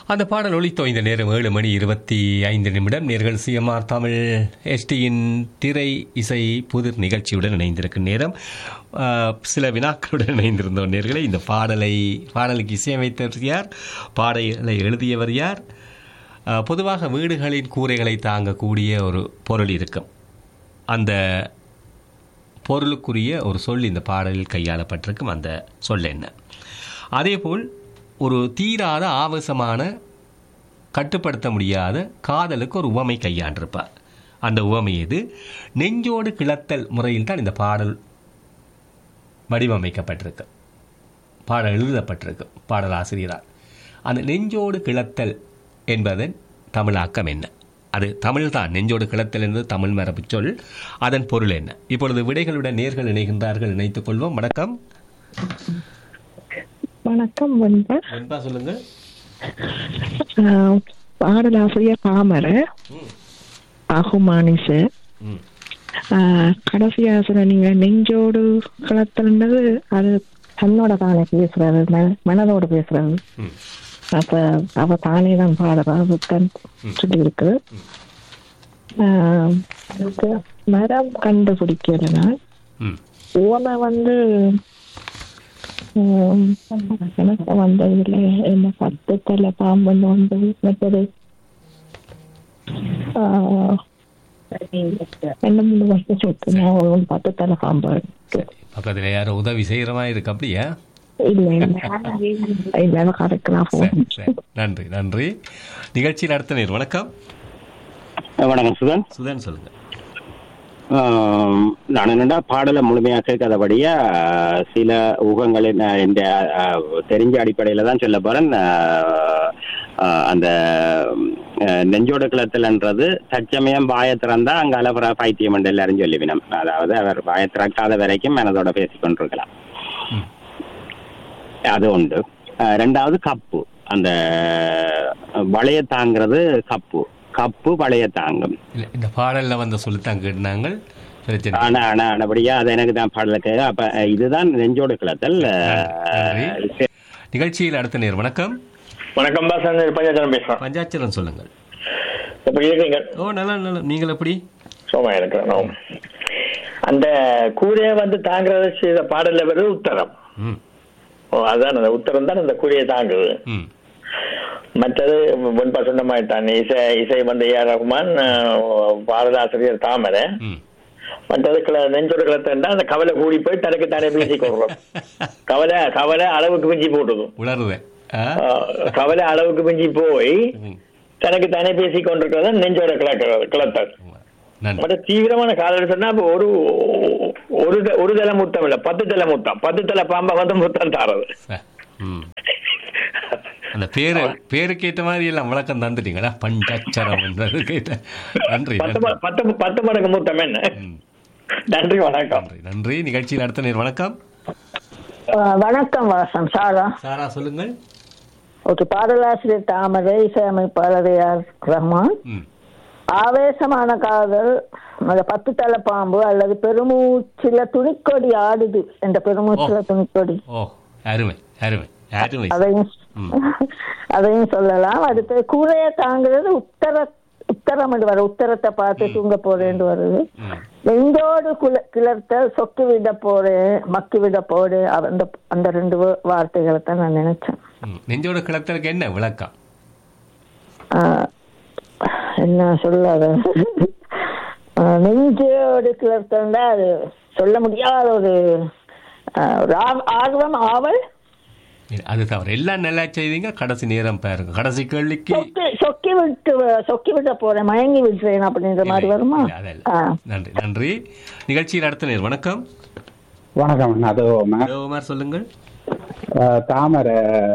அந்த பாடல் ஒலித்தோ இந்த நேரம் ஏழு மணி இருபத்தி ஐந்து நிமிடம் நேர்கள் சிஎம்ஆர் தமிழ் எஸ்டியின் திரை இசை புதிர் நிகழ்ச்சியுடன் இணைந்திருக்கும் நேரம் ஆஹ், சில வினாக்களுடன் இணைந்திருந்தோம் நேர்களை இந்த பாடலை பாடலுக்கு இசையமைத்தவர் யார் பாடலை எழுதியவர் யார் ஆஹ், பொதுவாக வீடுகளின் கூரைகளை தாங்கக்கூடிய ஒரு பொருள் இருக்கும் அந்த பொருளுக்குரிய ஒரு சொல் இந்த பாடலில் கையாளப்பட்டிருக்கும் அந்த சொல் என்ன அதேபோல் ஒரு தீராத ஆவேசமான கட்டுப்படுத்த முடியாத காதலுக்கு ஒரு உவமை கையாண்டிருப்பார் அந்த உவமை எது நெஞ்சோடு கிளத்தல் முறையில் தான் இந்த பாடல் வடிவமைக்கப்பட்டிருக்கு பாடல் எழுதப்பட்டிருக்கு பாடல் ஆசிரியரால் அந்த நெஞ்சோடு கிளத்தல் என்பதன் தமிழாக்கம் என்ன அது தமிழ் தான் நெஞ்சோடு கிளத்தல் என்பது தமிழ் மரபு சொல் அதன் பொருள் என்ன இப்பொழுது விடைகளுடன் நேர்கள் இணைகின்றார்கள் இணைத்துக் கொள்வோம் வணக்கம் வணக்கம் வெண்பா வெண்பா சொல்லுங்க ஆஹ் பாடலாசிரியர் பாமர அகுமானிசு ம் ஆஹ் கடைசியா சொன்ன நீங்க நெஞ்சோடு களத்துலன்றது அது தன்னோட தானே பேசுறது ம- மனதோட பேசுறது ம் அப்ப அவ தானே தான் பாடுறா அதுதான் சொல்லி இருக்கு ஆஹ் அதுக்கு மரம் கண்டுபிடிக்கிறதுனா ம் ஓமை வந்து உம், எனக்கு வந்ததுல என்ன பத்து தலை பாம்புன்னு வந்தது மற்றது ஆஹ், ரெண்டு மூணு வருஷம் சொத்து ஞாபகம் பத்து தலை பாம்பு இருக்கு. பக்கத்தில் யாரும் உதவி செய்கிற மாதிரி இருக்கு அப்படியா இல்ல இல்ல இல்ல கரெக்டா சரி போகும் சரி நன்றி நன்றி நிகழ்ச்சியில் அடுத்த நேர் வணக்கம் வணக்கம் சுதன் சுதன் சொல்லுங்க ஆம், நான் என்னடா பாடலை முழுமையாக கேட்காதபடியா சில ஊகங்களை நான் இந்த அஹ், தெரிஞ்ச அடிப்படையில தான் சொல்ல போறேன் அஹ், அஹ், அந்த அஹ், நெஞ்சோடு கிளத்தல்ன்றது தற்சமயம் வாயை திறந்தா அங்க அலபுரா பைத்தியம் என்று எல்லாரும் சொல்லிவினம் அதாவது அவர் வாயை திறக்காத வரைக்கும் மனதோட பேசிக் கொண்டிருக்கலாம் ம். அது உண்டு அஹ், ரெண்டாவது கப்பு அந்த வளைய தாங்கிறது கப்பு கப்பு வளைய தாங்கும் இல்லை இந்த பாடலில் வந்த சொல்லித்தான் கேட்டாங்க பிரச்சனை இல்லை. ஆனா ஆனா ஆனபடியா அது எனக்கு தான் பாடலுக்கு அப்ப அஹ், இதுதான் நெஞ்சோடு கிளத்தல் நன்றி. அஹ், நிகழ்ச்சியில் அடுத்த நேர் வணக்கம் வணக்கம் பாஸ் நான் பஞ்சாச்சரம் பேசுறேன் பஞ்சாட்சரம் சொல்லுங்கள் எப்படி இருக்கீங்க ஓ நல்லா நல்லா நீங்கள் எப்படி சோமா இருக்கிறேன் நான். அந்த கூரையை வந்து தாங்குறத செய்த பாடல்ல வருது உத்தரம் ம் ஓ, அதான் அந்த உத்தரம் தான் அந்த கூரையை தாங்குது ம் மற்றது முன்பா சொன்ன மாதிரி தான் இசை இசை வந்து ஏ ஆர் ரஹ்மான் அஹ், பாடலாசிரியர் தாமரை ம் மற்றது கிள நெஞ்சோடு கிளத்தா அந்த கவலை கூடி போய் தனக்கு தானே பேசி கொள்றோம் கவலை கவலை அளவுக்கு மிஞ்சி போட்டது உளருவேன் ஆ அஹ், கவலை அளவுக்கு மிஞ்சி போய் ம். தனக்கு தானே பேசி கொண்டிருக்கிறது நெஞ்சோட கிளக்கிறது கிளத்தல் நன்றி மற்ற தீவிரமான காதல் சொன்னா அப்ப ஒரு ஒரு த- ஒரு தலை முத்தம் இல்ல பத்து தலை முத்தம் பத்து தலை பாம்பை வந்து முத்தம் தாரது ச- ம் அந்த பேரு பேருக்கு ஏற்ற மாதிரி எல்லாம் விளக்கம் தந்துட்டீங்களா பஞ்சாட்சரம் என்றது கேட்ட நன்றி பத்து நன்றி ம- பத்து பத்து மடங்கு முத்தம் என்ன ம். நன்றி வணக்கம் நன்றி நன்றி நிகழ்ச்சியில் அடுத்த நேர் வணக்கம் வணக்கம் வாசம் சாரா சாரா சொல்லுங்கள் ஓகே பாடலாசிரியர் தாமரை இசையமைப்பாளர் ஏ ஆர் ரஹ்மான் ம் ஆவேசமான காதல் அந்த பத்து தலை பாம்பு அல்லது பெருமூச்சில துணிக்கொடி ஆடுது என்ற பெருமூச்சில துணிக்கொடி ஓ அருமை அருமை அருமை அதையும் ம். அதையும் சொல்லலாம் அடுத்து கூரைய தாங்கிறது உத்தர உத்தரம் என்று வரும் உத்தரத்தை பார்த்து தூங்க போறேன்னு வருது ம் நெஞ்சோடு குல கிளர்த்த சொக்கி விட போறேன் மக்கி விட போறேன் அந்த அந்த ரெண்டு வா- வார்த்தைகளை தான் நான் நினைச்சேன் ம். நெஞ்சோட கிளத்தலுக்கு என்ன விளக்கம் ஆஹ், என்ன சொல்லாத ஆஹ், நெஞ்சோடு கிளர்த்தா அது சொல்ல முடியாத ஒரு ஆஹ், ஒரு ஆ- ஆர்வம் ஆவல் இல்ல, அது தவிர எல்லாம் நல்லா செய்தீங்க கடைசி நேரம் பாருங்க கடைசி கேள்விக்கு சொக்கி சொக்கி விட்டு சொக்கி விட போறேன் மயங்கி விடுறேன் அப்படின்ற மாதிரி வருமா இல்ல, அதல்ல. ஆ. நன்றி நன்றி நிகழ்ச்சியில் அடுத்த நேர் வணக்கம் வணக்கம் அது தேவமார் சொல்லுங்கள் தாமரை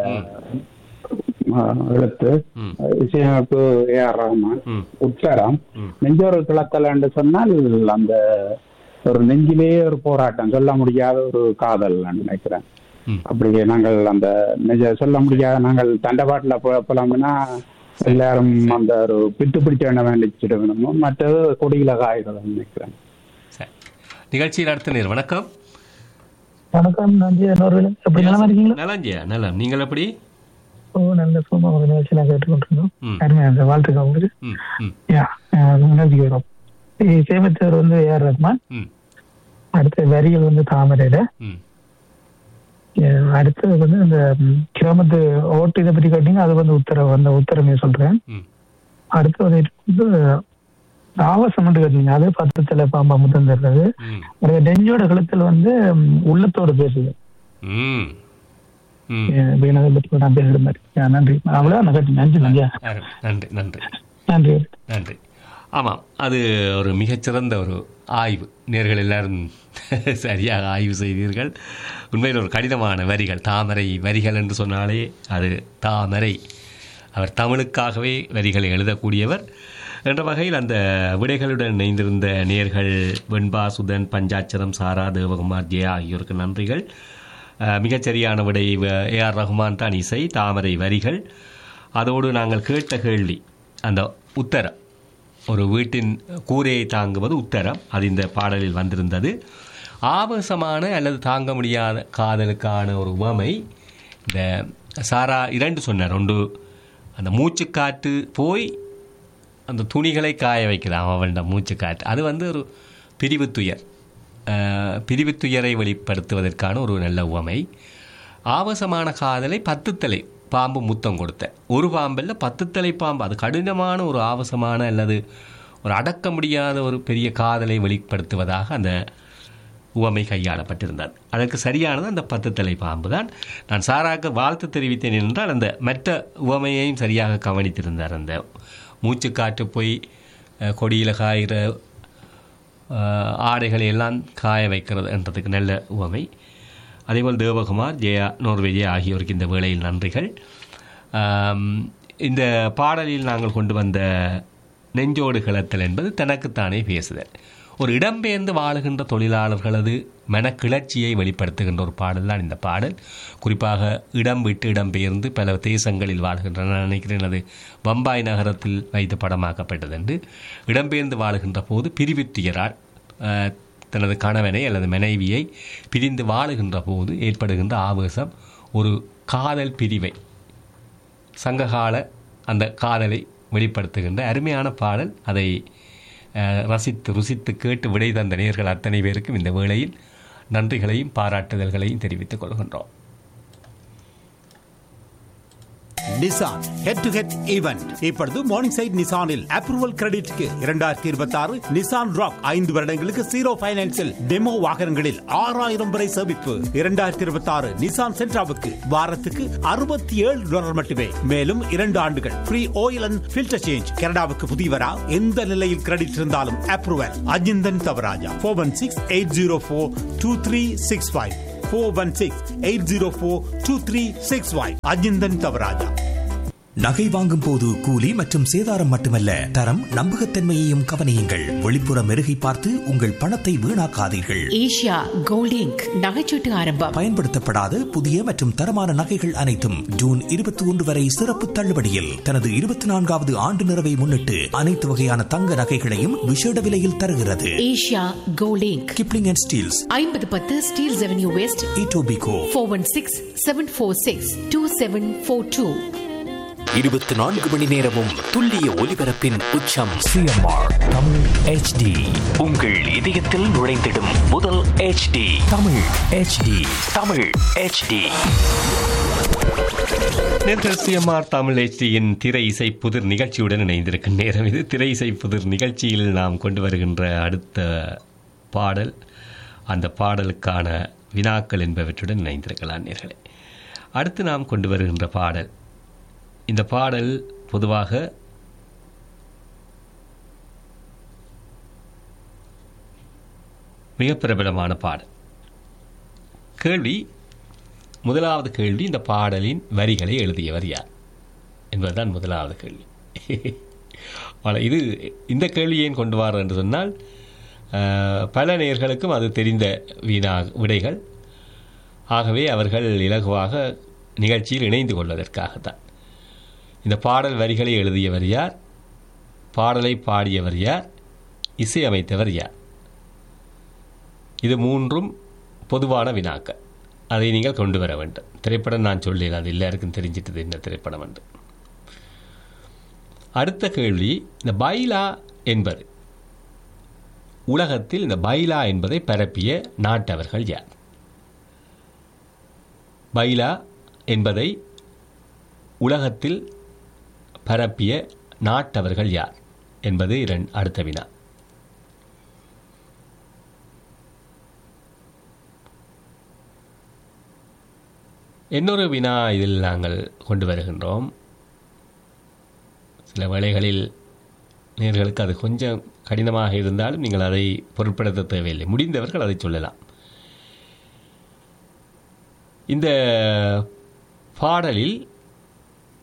அஹ், எழுத்து ம். இசையமைப்பு ஏ ஆர் ரஹ்மான் ம் உத்தரம் ம். நெஞ்சோர கிளத்தல் என்று சொன்னால் அந்த ஒரு நெஞ்சிலேயே ஒரு போராட்டம் சொல்ல முடியாத ஒரு காதல் நான் நினைக்கிறேன் ம். அப்படி நாங்கள் அந்த நெஞ்ச சொல்ல முடியாத நாங்கள் தண்டபாட்டில் புலம்புனா எல்லாரும் அந்த ஒரு பித்து பிடிச்ச வேண்ட வேண்டிச்சிடணும் மற்றது கொடியில காய்கள் நினைக்கிறேன் சரி நிகழ்ச்சியில் அடுத்த நேர் வணக்கம் வணக்கம் நன்றி இன்னொரு எப்படி நல்லா இருக்கீங்களா நலஞ்சியா நலம் நீங்கள் எப்படி இப்போ நல்ல சும்மா ஒரு நிகழ்ச்சி நான் கேட்டுக்கொண்டிருந்தோம் ம். அருமையா அந்த வாழ்த்துக்கள் உங்களுக்கு ம் ம் யா நன்றி வரும் சேமத்தவர் வந்து ஏஆர் ரஹ்மான் ம் அடுத்த வரிகள் வந்து தாமரையில ம் அஹ் அடுத்தது வந்து இந்த ம், கிராமத்து ஓட்டு இதை பத்தி கேட்டீங்க அது வந்து உத்தரவு அந்த உத்தரமே சொல்றேன் ம் அடுத்தது வந்து ஆவாசம் மட்டும் கேட்டீங்க அது பத்து தலை பாம்பா முத்தம் தர்றது ம் ஒரு நெஞ்சோட கழுத்துல வந்து ம், உள்ளத்தோட பேசுது ம் ம் அஹ் வீணாக பற்றி நான் பேசுற மாதிரி யா, நன்றி அவ்வளோ நான் கேட்டேன் நன்றி நன்றியா அருமை. நன்றி நன்றி நன்றி நன்றி ஆமாம் அது ஒரு மிகச்சிறந்த ஒரு ஆய்வு நேர்கள் எல்லாரும் சரியாக ஆய்வு செய்தீர்கள் உண்மையில் ஒரு கடினமான வரிகள் தாமரை வரிகள் என்று சொன்னாலே அது தாமரை அவர் தமிழுக்காகவே வரிகளை எழுதக்கூடியவர் என்ற வகையில் அந்த விடைகளுடன் இணைந்திருந்த நேர்கள் வெண்பா சுதன் பஞ்சாட்சரம் சாரா தேவகுமார் ஜெயா ஆகியோருக்கு நன்றிகள் அஹ், மிகச்சரியான விடை ஏ ஆர் ரஹ்மான் தான் இசை தாமரை வரிகள் அதோடு நாங்கள் கேட்ட கேள்வி அந்த உத்தரம் ஒரு வீட்டின் கூரையை தாங்குவது உத்தரம் அது இந்த பாடலில் வந்திருந்தது ஆபாசமான அல்லது தாங்க முடியாத காதலுக்கான ஒரு உவமை இந்த சாரா இரண்டு சொன்னார் ஒன்று அந்த மூச்சுக்காற்று போய் அந்த துணிகளை காய வைக்கலாம் அவள்ட மூச்சுக்காற்று அது வந்து ஒரு பிரிவு துயர் அஹ், பிரிவு துயரை வெளிப்படுத்துவதற்கான ஒரு நல்ல உவமை ஆபாசமான காதலை பத்து தலை பாம்பு முத்தம் கொடுத்த ஒரு பாம்பில் பத்து தலை பாம்பு அது கடினமான ஒரு ஆபாசமான அல்லது ஒரு அடக்க முடியாத ஒரு பெரிய காதலை வெளிப்படுத்துவதாக அந்த உவமை கையாளப்பட்டிருந்தது அதற்கு சரியானது அந்த பத்து தலை பாம்பு தான் நான் சாராக வாழ்த்து தெரிவித்தேன் என்றால் அந்த மற்ற உவமையையும் சரியாக கவனித்திருந்தார் அந்த மூச்சுக்காற்று போய் அஹ், கொடியில காய்கிற அஹ், ஆடைகளை எல்லாம் காய வைக்கிறது என்றதுக்கு நல்ல உவமை அதேபோல் தேவகுமார் ஜெயா நோர்வேஜியா ஆகியோருக்கு இந்த வேளையில் நன்றிகள் ஆம், இந்த பாடலில் நாங்கள் கொண்டு வந்த நெஞ்சோடு கிளத்தல் என்பது தனக்குத்தானே பேசுதல் ஒரு இடம்பெயர்ந்து வாழுகின்ற தொழிலாளர்களது மனக்கிளர்ச்சியை வெளிப்படுத்துகின்ற ஒரு பாடல் தான் இந்த பாடல் குறிப்பாக இடம் விட்டு இடம்பெயர்ந்து பல தேசங்களில் வாழ்கின்றன நான் நினைக்கிறேன் அது பம்பாய் நகரத்தில் வைத்து படமாக்கப்பட்டது என்று இடம்பெயர்ந்து வாழுகின்ற போது பிரிவுத்துயரால் அஹ், தனது கணவனை அல்லது மனைவியை பிரிந்து வாழுகின்ற போது ஏற்படுகின்ற ஆவேசம் ஒரு காதல் பிரிவை சங்ககால அந்த காதலை வெளிப்படுத்துகின்ற அருமையான பாடல் அதை அஹ், ரசித்து ருசித்து கேட்டு விடை தந்த நேர்கள் அத்தனை பேருக்கும் இந்த வேளையில் நன்றிகளையும் பாராட்டுதல்களையும் தெரிவித்துக் கொள்கின்றோம் Nissan head to head event இப்பொழுது மார்னிங் சைட் நிசானில் அப்ரூவல் கிரெடிட்க்கு இரண்டாயிரத்தி இருபத்தி ஆறு நிசான் ராக் ஐந்து வருடங்களுக்கு ஜீரோ பைனான்சில் டெமோ வாகனங்களில் ஆறாயிரம் வரை சேமிப்பு இரண்டாயிரத்தி இருபத்தி ஆறு நிசான் சென்ட்ராவுக்கு வாரத்துக்கு அறுபத்தி ஏழு டாலர் மட்டுமே மேலும் இரண்டு ஆண்டுகள் free oil and filter change கனடாவுக்கு புதியவரா எந்த நிலையில் கிரெடிட் இருந்தாலும் approval Ajinthan Thavarajah four one six eight zero four two three six five four one six eight zero four two three six five Ajinthan Thavarajah நகை வாங்கும் போது கூலி மற்றும் சேதாரம் மட்டுமல்ல தரம் நம்பகத்தன்மையையும் கவனியுங்கள் வெளிப்புற மெருகை பார்த்து உங்கள் பணத்தை வீணாக்காதீர்கள் ஏஷியா கோல்டிங்க் நகைச்சீட்டு ஆரம்பம் பயன்படுத்தப்படாத புதிய மற்றும் தரமான நகைகள் அனைத்தும் ஜூன் இருபத்தி ஒன்று வரை சிறப்பு தள்ளுபடியில் தனது இருபத்தி நான்காவது ஆண்டு நிறைவை முன்னிட்டு அனைத்து வகையான தங்க நகைகளையும் விசேட விலையில் தருகிறது ஏஷியா கோல்டிங்க் கிப்ளிங் அண்ட் ஸ்டீல்ஸ் ஐம்பது பத்து Steeles avenue west Etobicoke four one six seven four six two seven four two இருபத்தி நான்கு மணி நேரமும் துல்லிய ஒலிபரப்பின் உச்சம் சிஎம்ஆர் தமிழ் ஹெச்டி உங்கள் இதயத்தில் நுழைந்திடும் முதல் HD Tamil HD Tamil HD நேர்கள் சிஎம்ஆர் தமிழ் HDயின் திரை இசை புதிர் நிகழ்ச்சியுடன் இணைந்திருக்கும் நேரம் இது திரை இசை புதிர் நிகழ்ச்சியில் நாம் கொண்டு வருகின்ற அடுத்த பாடல் அந்த பாடலுக்கான வினாக்கள் என்பவற்றுடன் இணைந்திருக்கலாம் நேர்களே அடுத்து நாம் கொண்டு வருகின்ற பாடல் இந்த பாடல் பொதுவாக மிக பிரபலமான பாடல் கேள்வி முதலாவது கேள்வி இந்த பாடலின் வரிகளை எழுதியவர் யார் என்பதுதான் முதலாவது கேள்வி ஆனால் இது இந்த கேள்வி ஏன் கொண்டு வார் என்று சொன்னால் அஹ், பல நேர்களுக்கும் அது தெரிந்த வீணா விடைகள் ஆகவே அவர்கள் இலகுவாக நிகழ்ச்சியில் இணைந்து கொள்வதற்காகத்தான் இந்த பாடல் வரிகளை எழுதியவர் யார் பாடலை பாடியவர் யார் இசையமைத்தவர் யார் இது மூன்றும் பொதுவான வினாக்கள் அதை நீங்கள் கொண்டு வர வேண்டும் திரைப்படம் நான் சொல்லேன் அது எல்லாருக்கும் தெரிஞ்சிட்டது என்ன திரைப்படம் என்று அடுத்த கேள்வி இந்த பைலா என்பது உலகத்தில் இந்த பைலா என்பதை பரப்பிய நாட்டவர்கள் யார் பைலா என்பதை உலகத்தில் பரப்பிய நாட்டவர்கள் யார் என்பது இரண்டு அடுத்த வினா இன்னொரு வினா இதில் நாங்கள் கொண்டு வருகின்றோம் சில வேளைகளில் நேர்களுக்கு அது கொஞ்சம் கடினமாக இருந்தாலும் நீங்கள் அதை பொருட்படுத்த தேவையில்லை முடிந்தவர்கள் அதை சொல்லலாம் இந்த பாடலில்